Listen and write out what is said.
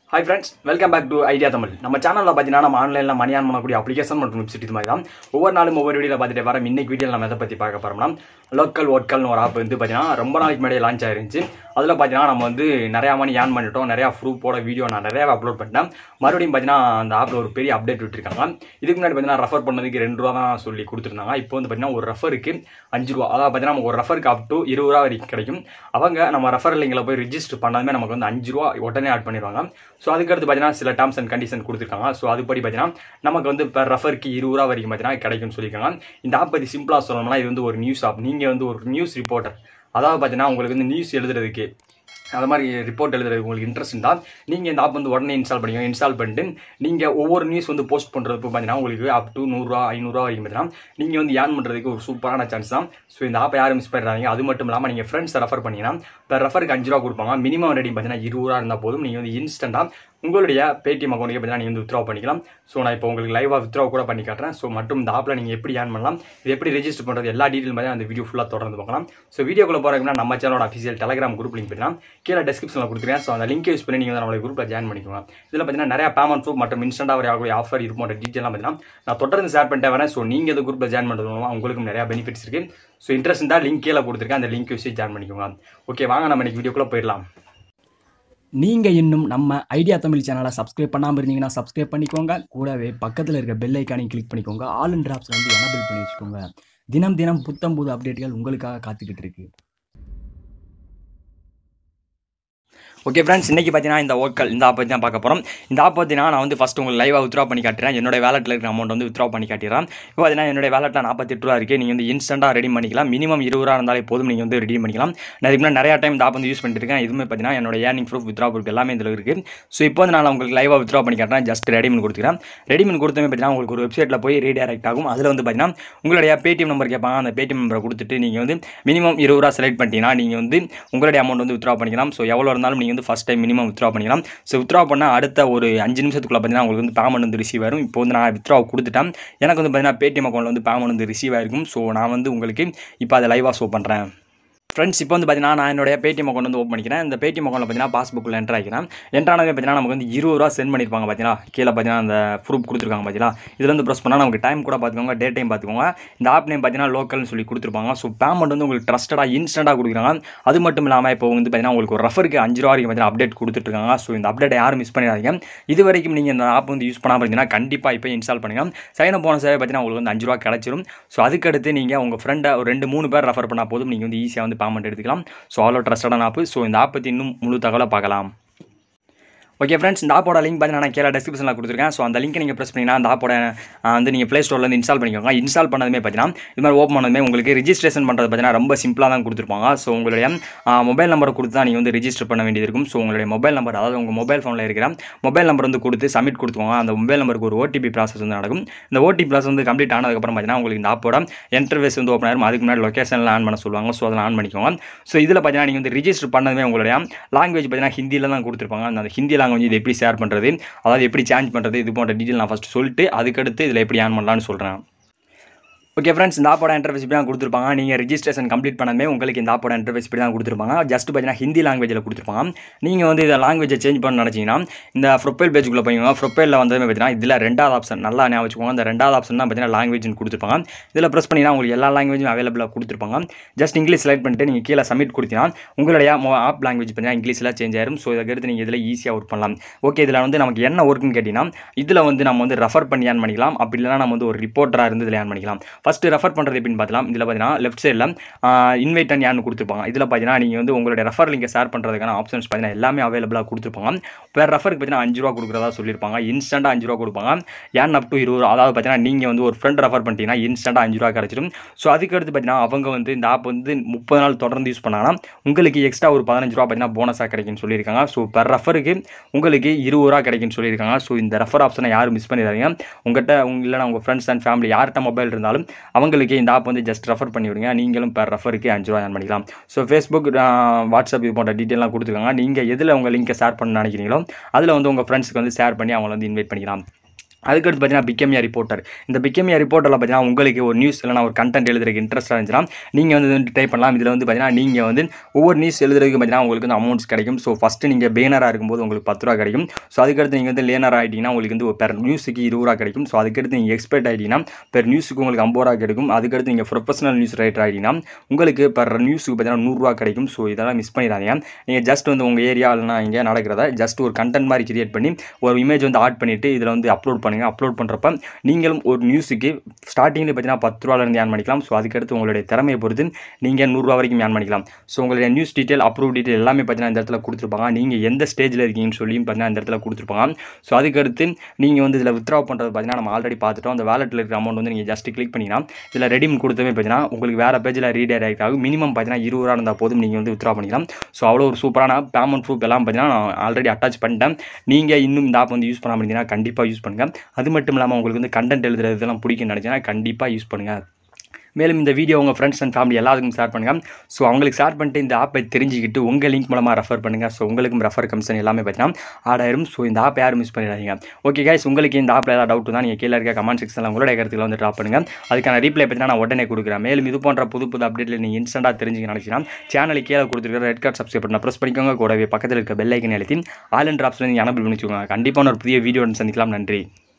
hi friends welcome back to idea Tamil நம்ம சேனலில் பார்த்தீங்கன்னா நம்ம ஆன்லைனில் மணி ஆன் பண்ணக்கூடிய அப்ளிகேஷன் மற்றும் வெப்சைட் இது மாதிரி தான் ஒவ்வொரு நாளும் ஒவ்வொரு வீடியோவில் பார்த்துட்டு வரோம் இன்னைக்கு வீடியோவில் நம்ம எதை பற்றி பார்க்க போகிறோம்னா லோக்கல் ஓட்கல்னு ஒரு ஆப் வந்து பார்த்தீங்கன்னா ரொம்ப நாளைக்கு முன்னாடி லான்ச் ஆயிருந்துச்சு அதில் பார்த்தீங்கன்னா நம்ம வந்து நிறையா மணி ஏன் பண்ணிட்டோம் நிறையா ப்ரூஃபோட வீடியோ நான் நிறையா அப்லோட் பண்ணிட்டேன் மறுபடியும் பார்த்தீங்கன்னா அந்த ஆப்பில் ஒரு பெரிய அப்டேட் விட்டுருக்காங்க இதுக்கு முன்னாடி பார்த்தீங்கன்னா ரெஃபர் பண்ணதுக்கு ரெண்டு ரூபா தான் சொல்லி கொடுத்துருந்தாங்க இப்போ வந்து பார்த்தீங்கன்னா ஒரு ரெஃபருக்கு அஞ்சு ரூபா அதாவது பார்த்தீங்கன்னா நமக்கு ஒரு ரெஃபருக்கு அப் டு இருபது ரூபா வரைக்கும் கிடைக்கும் அவங்க நம்ம ரெஃபர் லிங்கில் போய் ரிஜிஸ்டர் பண்ணாலுமே நமக்கு வந்து அஞ்சு ரூபா உடனே ஆட் பண்ணிடுவாங்க ஸோ அதுக்கடுத்து பார்த்தீங்கன்னா சில டேர்ம்ஸ் அண்ட் கண்டிஷன் கொடுத்துருக்காங்க ஸோ அதுபடி பார்த்தீங்கன்னா நமக்கு வந்து பெர் ரெஃபருக்கு இருபது ரூபா வரைக்கும் பார்த்தீங்கன்னா கிடைக்கும்னு சொல்லியிருக்காங்க இந்த ஆப் பற்றி சிம்பிளாக சொல்லணும்னா இது வந்து ஒரு நியூஸ் ஆப் நீங்கள் வந்து ஒரு நியூஸ் ரிப்போர்ட்டர் அதாவது பார்த்தீங்கன்னா உங்களுக்கு வந்து நியூஸ் எழுதுறதுக்கு அது மாதிரி ரிப்போர்ட் எழுதுறது உங்களுக்கு இன்ட்ரெஸ்ட் இருந்தால் நீங்கள் இந்த ஆப் வந்து உடனே இன்ஸ்டால் பண்ணிக்கோங்க இன்ஸ்டால் பண்ணிட்டு நீங்கள் ஒவ்வொரு நியூஸ் வந்து போஸ்ட் பண்ணுறதுக்கு பார்த்தீங்கன்னா உங்களுக்கு அப் டு நூறுரூவா ஐநூறுரூவா வரைக்கும் பார்த்தீங்கன்னா நீங்கள் வந்து ஏர்ன் பண்ணுறதுக்கு ஒரு சூப்பரான சான்ஸ் தான் ஸோ இந்த ஆப்பை யாரும் மிஸ் பண்ணிடுறாங்க அது மட்டும் இல்லாமல் நீங்கள் ஃப்ரெண்ட்ஸை ரெஃபர் பண்ணிங்கன்னா பெர் ரெஃபருக்கு அஞ்சு ரூபா கொடுப்பாங்க மினிமம் ரெடி பார்த்தீங்கன்னா இருபது ரூபா இருந்தால் போதும் நீங்கள் வந்து இன்ஸ்டண்ட்டாக உங்களுடைய பேடிஎம் அக்கௌண்ட்டுக்கு பார்த்தீங்கன்னா நீங்கள் வந்து வித்ரா பண்ணிக்கலாம் ஸோ நான் இப்போ உங்களுக்கு லைவாக வித்ரா கூட பண்ணி காட்டுறேன் ஸோ மற்றும் இந்த ஆப்பில் நீங்கள் எப்படி ஏர்ன் பண்ணலாம் இது எப்படி ரெஜிஸ்டர் பண்ணுறது எல்லா டீட்டெயில் மாதிரி அந்த வீடியோ ஃபுல்லாக தொடர்ந்து பார்க்கலாம் ஸோ வீடியோக்குள்ள போகிறதுக்குனா நம்ம சேனலோட அஃபிஷியல் டெலிகிராம் குரூப் லிங்க் பண்ணலாம் கீழே டிஸ்கிரிப்ஷனில் கொடுத்துருக்கேன் ஸோ அந்த லிங்க் யூஸ் பண்ணி நீங்கள் வந்து நம்மளுடைய குரூப்பில் ஜாயின் பண்ணிக்கோங்க இதில் பார்த்தீங்கன்னா நிறைய பேமெண்ட் ப்ரூஃப் மற்றும் இன்ஸ்டன்ட்டாக வரக்கூடிய ஆஃபர் இருக்கும் டீட்டெயிலாம் பார்த்தீங்கன்னா நான் தொடர்ந்து ஷேர் பண்ணிட்டே வரேன் ஸோ நீங்கள் இந்த குரூப்பில் ஜாயின் பண்ணுறது மூலமாக உங்களுக்கும் நிறைய பெனிஃபிட்ஸ் இருக்குது ஸோ இன்ட்ரெஸ்ட் இருந்தால் லிங்க் கீழே கொடுத்துருக்கேன் அந்த லிங்க் யூஸ் ஜாயின் பண்ணிக்கோங்க ஓகே வாங்க நம்ம இன்னைக்கு வீடியோக்குள்ளே போயிடலாம் நீங்கள் இன்னும் நம்ம ஐடியா தமிழ் சேனலை சப்ஸ்கிரைப் பண்ணாமல் இருந்தீங்கன்னா சப்ஸ்கிரைப் பண்ணிக்கோங்க கூடவே பக்கத்தில் இருக்க பெல் ஐக்கானையும் கிளிக் பண்ணிக்கோங்க ஆல் அண்ட் டிராப்ஸ் வந்து எனபிள் பண்ணி வச்சுக்கோங்க தினம் தினம் புத்தம் புது அப்டேட்டுகள் உங்களுக்காக காத்துக்கிட்டு இருக்கு ஓகே ஃப்ரெண்ட்ஸ் இன்றைக்கி பார்த்தீங்கன்னா இந்த ஓக்கல் இந்த ஆப் பற்றி தான் பார்க்க போகிறோம் இந்த ஆப் பார்த்தீங்கன்னா நான் வந்து ஃபஸ்ட் உங்களுக்கு லைவாக வித்ரா பண்ணி காட்டுறேன் என்னோட வேலெட்டில் இருக்கிற அமௌண்ட் வந்து வித்ரா பண்ணி காட்டிடுறேன் இப்போ பார்த்தீங்கன்னா என்னோட வேலெட்டில் நாற்பத்தெட்டு ரூபா இருக்குது நீங்கள் வந்து இன்ஸ்டண்ட்டாக ரெடி பண்ணிக்கலாம் மினிமம் இருபது ரூபா இருந்தாலே போதும் நீங்கள் வந்து ரெடி பண்ணிக்கலாம் நான் இதுக்கு முன்னாடி நிறையா டைம் இந்த ஆப் வந்து யூஸ் பண்ணிட்டு இருக்கேன் இதுவுமே பார்த்தீங்கன்னா என்னோட ஏர்னிங் ப்ரூஃப் வித்ரா ப்ரூஃப் எல்லாமே இதில் இருக்குது ஸோ இப்போ வந்து நான் உங்களுக்கு லைவாக வித்ரா பண்ணி காட்டுறேன் ஜஸ்ட் ரெடிமன் கொடுத்துக்கிறேன் ரெடிமன் கொடுத்தமே பார்த்தீங்கன்னா உங்களுக்கு ஒரு வெப்சைட்டில் போய் ரீடைரக்ட் ஆகும் அதில் வந்து பார்த்தீங்கன்னா உங்களுடைய பேடிஎம் நம்பர் கேட்பாங்க அந்த பேடிஎம் நம்பரை கொடுத்துட்டு நீங்கள் வந்து மினிமம் இருபது ரூபா செலக்ட் பண்ணிட்டீங்கன்னா நீங்கள் வந்து உங்களுடைய அமௌண்ட் வந்து வித்ரா பண்ணிக்கலாம் ஸோ எவ்வளோ இருந்தாலும் நீங்கள் வந்து ஃபஸ்ட் டைம் மினிமம் வித்ரா பண்ணிக்கலாம் ஸோ வித்ரா பண்ணால் அடுத்த ஒரு அஞ்சு நிமிஷத்துக்குள்ள பார்த்தீங்கன்னா உங்களுக்கு வந்து பேமெண்ட் வந்து ரிசீவ் ஆகும் இப்போ வந்து நான் வித்ரா கொடுத்துட்டேன் எனக்கு வந்து பார்த்தீங்கன்னா பேடிஎம் அக்கௌண்ட்டில் வந்து பேமெண்ட் வந்து ரிசீவ் ஆயிருக்கும் ஸோ நான் வந்து உங்களுக்கு இப்போ அதை லைவாக ஷோ பண்ணுறேன் ஃப்ரெண்ட்ஸ் இப்போ வந்து பார்த்தீங்கன்னா நான் என்னுடைய பேடிஎம் அக்கௌண்ட் வந்து ஓப்பன் பண்ணிக்கிறேன் இந்த பேடிஎம் அக்கௌண்ட்டில் பார்த்தீங்கன்னா பாஸ்புக்கில் என்ட்ரு ஆகிக்கிறேன் என்ட்ரு ஆனது பார்த்தீங்கன்னா நமக்கு வந்து இருபது ரூபா சென்ட் பண்ணியிருப்பாங்க பார்த்தீங்கன்னா கீழே பார்த்தீங்கன்னா அந்த ப்ரூஃப் கொடுத்துருக்காங்க பார்த்தீங்களா இதில் வந்து ப்ரெஸ் பண்ணால் நமக்கு டைம் கூட பார்த்துக்கோங்க டே டைம் பார்த்துக்கோங்க இந்த ஆப் நேம் பார்த்தீங்கன்னா லோக்கல்னு சொல்லி கொடுத்துருப்பாங்க ஸோ பேமெண்ட் வந்து உங்களுக்கு ட்ரஸ்டடாக இன்ஸ்டண்ட்டாக கொடுக்குறாங்க அது மட்டும் இல்லாமல் இப்போ வந்து பார்த்தீங்கன்னா உங்களுக்கு ஒரு ரெஃபருக்கு அஞ்சு ரூபா வரைக்கும் பார்த்தீங்கன்னா அப்டேட் கொடுத்துட்ருக்காங்க ஸோ இந்த அப்டேட் யாரும் மிஸ் பண்ணிடாதீங்க இது வரைக்கும் நீங்கள் இந்த ஆப் வந்து யூஸ் பண்ணாமல் இருந்தீங்கன்னா கண்டிப்பாக இப்போ இன்ஸ்டால் பண்ணுங்கள் சைன் அப் போன சேவை பார்த்தீங்கன்னா உங்களுக்கு வந்து அஞ்சு ரூபா கிடச்சிரும் ஸோ அதுக்கடுத்து நீங்கள் உங்கள் ஃப்ரெண்டை ஒரு ரெண்டு மூணு பேர் ரெஃபர் பண்ணால் போதும் நீங்கள் வந்து ஈஸியாக வந்து பேமெண்ட் எடுத்துக்கலாம் ஸோ அவ்வளோ ட்ரஸ்டடான ஆப் ஸோ இந்த ஆப் பற்றி இன்னும் முழு தகவலை பார்க்கலாம் ஓகே ஃப்ரெண்ட்ஸ் இந்த ஆப்போட லிங்க் பார்த்தீங்கன்னா நான் கீழே டிஸ்கிரிப்ஷனில் கொடுத்துருக்கேன் ஸோ அந்த லிங்க் நீங்கள் ப்ரெஸ் பண்ணிங்கன்னா அந்த ஆப்போட ஆ, வந்து நீங்கள் ப்ளே ஸ்டோர்லேருந்து இன்ஸ்டால் பண்ணிக்கோங்க இன்ஸ்டால் பண்ணதுமே பார்த்தீங்கன்னா இது மாதிரி ஓப்பன் பண்ணதுமே உங்களுக்கு ரிஜிஸ்ட்ரேஷன் பண்ணுறது பார்த்தீங்கன்னா ரொம்ப சிம்பிளாக தான் கொடுத்துருப்பாங்க ஸோ உங்களுடைய மொபைல் நம்பரை கொடுத்து தான் நீங்கள் வந்து ரிஜிஸ்டர் பண்ண வேண்டியது இருக்கும் ஸோ உங்களுடைய மொபைல் நம்பர் அதாவது உங்கள் மொபைல் ஃபோனில் இருக்கிற மொபைல் நம்பர் வந்து கொடுத்து சப்மிட் கொடுத்துக்கோங்க அந்த மொபைல் நம்பருக்கு ஒரு ஓடிபி ப்ராசஸ் வந்து நடக்கும் இந்த ஓடிபி ப்ராசஸ் வந்து கம்ப்ளீட் ஆனதுக்கப்புறம் பார்த்தீங்கன்னா உங்களுக்கு இந்த ஆப்போட இன்டர்வேஸ் வந்து ஓப்பன் ஆகும் அதுக்கு முன்னாடி லொக்கேஷனில் ஆன் பண்ண சொல்லுவாங்க ஸோ அதில் ஆன் பண்ணிக்கோங்க ஸோ இதில் பார்த்தீங்கன்னா நீங்கள் வந்து ரிஜிஸ்டர் பண்ணதுமே உங்களுடைய லாங்குவேஜ் பார்த்தீங்கன்னா ஹிந்தியில் தான் கொடுத்துருப்பாங்க அந்த ஹிந்தி லாங்குவேஜ் இது எப்படி ஷேர் பண்ணுறது அதாவது எப்படி சேஞ்ச் பண்ணுறது இது போன்ற டீட்டெயில் நான் ஃபஸ்ட்டு சொல்லிட்டு அதுக்கடுத்து இதில் எப்படி ஆன் பண்ணலாம்னு சொல்கிறேன் ஓகே ஃப்ரெண்ட்ஸ் இந்த ஆப்போட இன்டர்ஃபேஸ் இப்படி தான் கொடுத்துருப்பாங்க நீங்கள் ரிஜிஸ்ட்ரேஷன் கம்ப்ளீட் பண்ணதுமே உங்களுக்கு இந்த ஆப்போட இன்டர்ஃபேஸ் இப்படி தான் கொடுத்துருப்பாங்க ஜஸ்ட் பார்த்தீங்கன்னா ஹிந்தி லாங்குவேஜில் கொடுத்துருப்பாங்க நீங்கள் வந்து இதை லாங்குவேஜை சேஞ்ச் பண்ண நினச்சிங்கன்னா இந்த ப்ரொஃபைல் பேஜுக்குள்ளே போய்ங்க ப்ரொஃபைலில் வந்ததுமே பார்த்தீங்கன்னா இதில் ரெண்டாவது ஆப்ஷன் நல்லா ஞாபகம் வச்சுக்கோங்க இந்த ரெண்டாவது ஆப்ஷன் தான் பார்த்தீங்கன்னா லாங்குவேஜ்னு கொடுத்துருப்பாங்க இதில் ப்ரெஸ் பண்ணிங்கன்னா உங்களுக்கு எல்லா லாங்குவேஜும் அவைலபிளாக கொடுத்துருப்பாங்க ஜஸ்ட் இங்கிலீஷ் செலக்ட் பண்ணிட்டு நீங்கள் கீழே சப்மிட் கொடுத்தீங்கன்னா உங்களுடைய ஆப் லாங்குவேஜ் பார்த்தீங்கன்னா இங்கிலீஷில் சேஞ்ச் ஆயிரும் ஸோ இதுக்கடுத்து நீங்கள் இதில் ஈஸியாக ஒர்க் பண்ணலாம் ஓகே இதில் வந்து நமக்கு என்ன ஒர்க்குன்னு கேட்டிங்கன்னா இதில் வந்து நம்ம வந்து ரெஃபர் பண்ணி ஏன் பண்ணிக்கலாம் அப்படி இல்லைனா நம்ம வந்து ஒரு ரிப்போர்ட்டராக இருந்து இதில் ஏன் பண்ணிக்கலாம் ஃபஸ்ட்டு ரெஃபர் பண்ணுறது எப்படின்னு பார்த்தலாம் இதில் பார்த்தீங்கன்னா லெஃப்ட் சைடில் இன்வைட் அண்ட் ஏன்னு கொடுத்துருப்பாங்க இதில் பார்த்தீங்கன்னா நீங்கள் வந்து உங்களுடைய ரெஃபர் லிங்கை ஷேர் பண்ணுறதுக்கான ஆப்ஷன்ஸ் பார்த்தீங்கன்னா எல்லாமே அவைலபிளாக கொடுத்துருப்பாங்க பேர் ரெஃபருக்கு பார்த்தீங்கன்னா அஞ்சு ரூபா கொடுக்குறதா சொல்லியிருப்பாங்க இன்ஸ்டண்ட்டாக அஞ்சு ரூபா கொடுப்பாங்க ஏன் அப் டு இருபது ரூபா அதாவது பார்த்தீங்கன்னா நீங்கள் வந்து ஒரு ஃப்ரெண்ட் ரெஃபர் பண்ணிட்டீங்கன்னா இன்ஸ்டண்ட்டாக அஞ்சு ரூபா கிடச்சிடும் ஸோ அதுக்கடுத்து பார்த்தீங்கன்னா அவங்க வந்து இந்த ஆப் வந்து முப்பது நாள் தொடர்ந்து யூஸ் பண்ணாங்கன்னா உங்களுக்கு எக்ஸ்ட்ரா ஒரு பதினஞ்சு ரூபா பார்த்தீங்கன்னா போனஸாக கிடைக்கும்னு சொல்லியிருக்காங்க ஸோ பெர் ரெஃபருக்கு உங்களுக்கு இருபது ரூபா கிடைக்கும்னு சொல்லியிருக்காங்க ஸோ இந்த ரெஃபர் ஆப்ஷனை யாரும் மிஸ் பண்ணிடாதீங்க உங்கள்கிட்ட உங்க இல்லைனா உங்கள் ஃப்ரெண்ட்ஸ் அண்ட் ஃபேமிலி யார்கிட்ட மொபைல் இருந்தாலும் அவங்களுக்கு இந்த ஆப் வந்து ஜஸ்ட் ரெஃபர் பண்ணி விடுங்க நீங்களும் பெர் ரெஃபருக்கு அஞ்சு ரூபா ஏர்ன் பண்ணிக்கலாம் ஸோ ஃபேஸ்புக் வாட்ஸ்அப் இது போன்ற டீட்டெயிலாம் கொடுத்துருக்காங்க நீங்கள் எதில் உங்கள் லிங்கை ஷேர் பண்ண நினைக்கிறீங்களோ அதில் வந்து உங்கள் ஃப்ரெண்ட்ஸ்க்கு வந்து ஷேர் பண்ணி அவங்கள வந்து இன்வைட் பண்ணிக்கலாம் அதுக்கடுத்து பார்த்தீங்கன்னா பிகேமியா ரிப்போர்ட்டர் இந்த பிகேமியா ரிப்போர்ட்டரில் பார்த்தீங்கன்னா உங்களுக்கு ஒரு நியூஸ் இல்லைனா ஒரு கண்டென்ட் எழுதுறதுக்கு இன்ட்ரெஸ்ட்டாக இருந்துச்சுன்னா நீங்கள் வந்து வந்து ட்ரை பண்ணலாம் இதில் வந்து பார்த்தீங்கன்னா நீங்கள் வந்து ஒவ்வொரு நியூஸ் எழுதுறதுக்கு பார்த்தீங்கன்னா உங்களுக்கு வந்து அமௌண்ட்ஸ் கிடைக்கும் ஸோ ஃபஸ்ட்டு நீங்கள் பேனராக இருக்கும்போது உங்களுக்கு பத்து ரூபா கிடைக்கும் ஸோ அதுக்கடுத்து நீங்கள் வந்து லேனர் ஆகிட்டீங்கன்னா உங்களுக்கு வந்து பெர் நியூஸுக்கு இருபது ரூபா கிடைக்கும் ஸோ அதுக்கடுத்து நீங்கள் எக்ஸ்பர்ட் ஆகிட்டீங்கன்னா பெர் நியூஸுக்கு உங்களுக்கு ஐம்பது ரூபா கிடைக்கும் அதுக்கடுத்து நீங்கள் ப்ரொஃபஷனல் நியூஸ் ரைட்டர் ஆகிட்டீங்கன்னா உங்களுக்கு பெர் நியூஸுக்கு பார்த்தீங்கன்னா நூறுரூவா கிடைக்கும் ஸோ இதெல்லாம் மிஸ் பண்ணிடாதீங்க நீங்கள் ஜஸ்ட் வந்து உங்கள் ஏரியா இல்லைனா இங்கே நடக்கிறத ஜஸ்ட் ஒரு கண்டென்ட் மாதிரி கிரியேட் பண்ணி ஒரு இமேஜ் வந்து ஆட் பண்ணிவிட்டு இதில் வந்து அப்லோட் பண்ணுங்கள் அப்லோட் பண்ணுறப்ப நீங்களும் ஒரு நியூஸுக்கு ஸ்டார்டிங்கில் பார்த்தீங்கன்னா பத்து ரூபாலேருந்து ஏன் பண்ணிக்கலாம் ஸோ அதுக்கடுத்து உங்களுடைய திறமையை பொறுத்து நீங்கள் நூறுரூவா வரைக்கும் ஏன் பண்ணிக்கலாம் ஸோ உங்களுடைய நியூஸ் டீட்டெயில் அப்ரூவ் டீட்டெயில் எல்லாமே பார்த்தீங்கன்னா இந்த இடத்துல கொடுத்துருப்பாங்க நீங்கள் எந்த ஸ்டேஜில் இருக்கீங்கன்னு சொல்லியும் பார்த்தீங்கன்னா இந்த இடத்துல கொடுத்துருப்பாங்க ஸோ அதுக்கடுத்து நீங்கள் வந்து இதில் வித்ரா பண்ணுறது பார்த்தீங்கன்னா நம்ம ஆல்ரெடி பார்த்துட்டோம் அந்த வேலெட்டில் இருக்கிற அமௌண்ட் வந்து நீங்கள் ஜஸ்ட் கிளிக் பண்ணிங்கன்னா இதில் ரெடிம் கொடுத்தவே பார்த்தீங்கன்னா உங்களுக்கு வேறு பேஜில் ரீடைரக்ட் ஆகும் மினிமம் பார்த்தீங்கன்னா இருபது ரூபா இருந்தால் போதும் நீங்கள் வந்து வித்ரா பண்ணிக்கலாம் ஸோ அவ்வளோ ஒரு சூப்பரான பேமெண்ட் ப்ரூஃப் எல்லாம் பார்த்தீங்கன்னா நான் ஆல்ரெடி அட்டாச் பண்ணிட்டேன் நீங்கள் இன்னும் இந்த ஆப் வந்து யூஸ் பண்ணாமல் இருந்தீங்கன்னா கண்டிப்பாக யூஸ் பண்ணுங்கள் அது மட்டும் இல்லாமல் உங்களுக்கு வந்து கண்டென்ட் எழுதுறது இதெல்லாம் பிடிக்கும்னு நினச்சிங்கன்னா கண்டிப்பாக யூஸ் பண்ணுங்கள் மேலும் இந்த வீடியோ உங்கள் ஃப்ரெண்ட்ஸ் அண்ட் ஃபேமிலி எல்லாத்துக்கும் ஷேர் பண்ணுங்கள் ஸோ அவங்களுக்கு ஷேர் பண்ணிட்டு இந்த ஆப்பை தெரிஞ்சுக்கிட்டு உங்கள் லிங்க் மூலமாக ரெஃபர் பண்ணுங்கள் ஸோ உங்களுக்கும் ரெஃபர் கமிஷன் எல்லாமே பார்த்தீங்கன்னா ஆடாயிரும் ஸோ இந்த ஆப் யாரும் மிஸ் பண்ணிடாதீங்க ஓகே கைஸ் உங்களுக்கு இந்த ஆப்பில் ஏதாவது டவுட் தான் நீங்கள் கீழே இருக்க கமெண்ட் செக்ஷனில் உங்களுடைய கருத்துக்களை வந்து ட்ராப் பண்ணுங்கள் அதுக்கான ரீப்ளை பார்த்தீங்கன்னா நான் உடனே கொடுக்குறேன் மேலும் இது போன்ற புது புது அப்டேட்டில் நீங்கள் இன்ஸ்டண்ட்டாக தெரிஞ்சுக்க நினச்சினா சேனலுக்கு கீழே கொடுத்துருக்க ரெட் கார்ட் சப்ஸ்கிரைப் பண்ண ப்ரெஸ் பண்ணிக்கோங்க கூடவே பக்கத்தில் இருக்க பெல் ஐக்கன் எழுத்தி ஆல் அண்ட் ட்ராப்ஸில் நீங்கள் அனபிள் பண்ணிச்சுக்கோங்க கண்டிப்பான ஒரு புதிய வீடியோ சந்திக்கலாம் நன்றி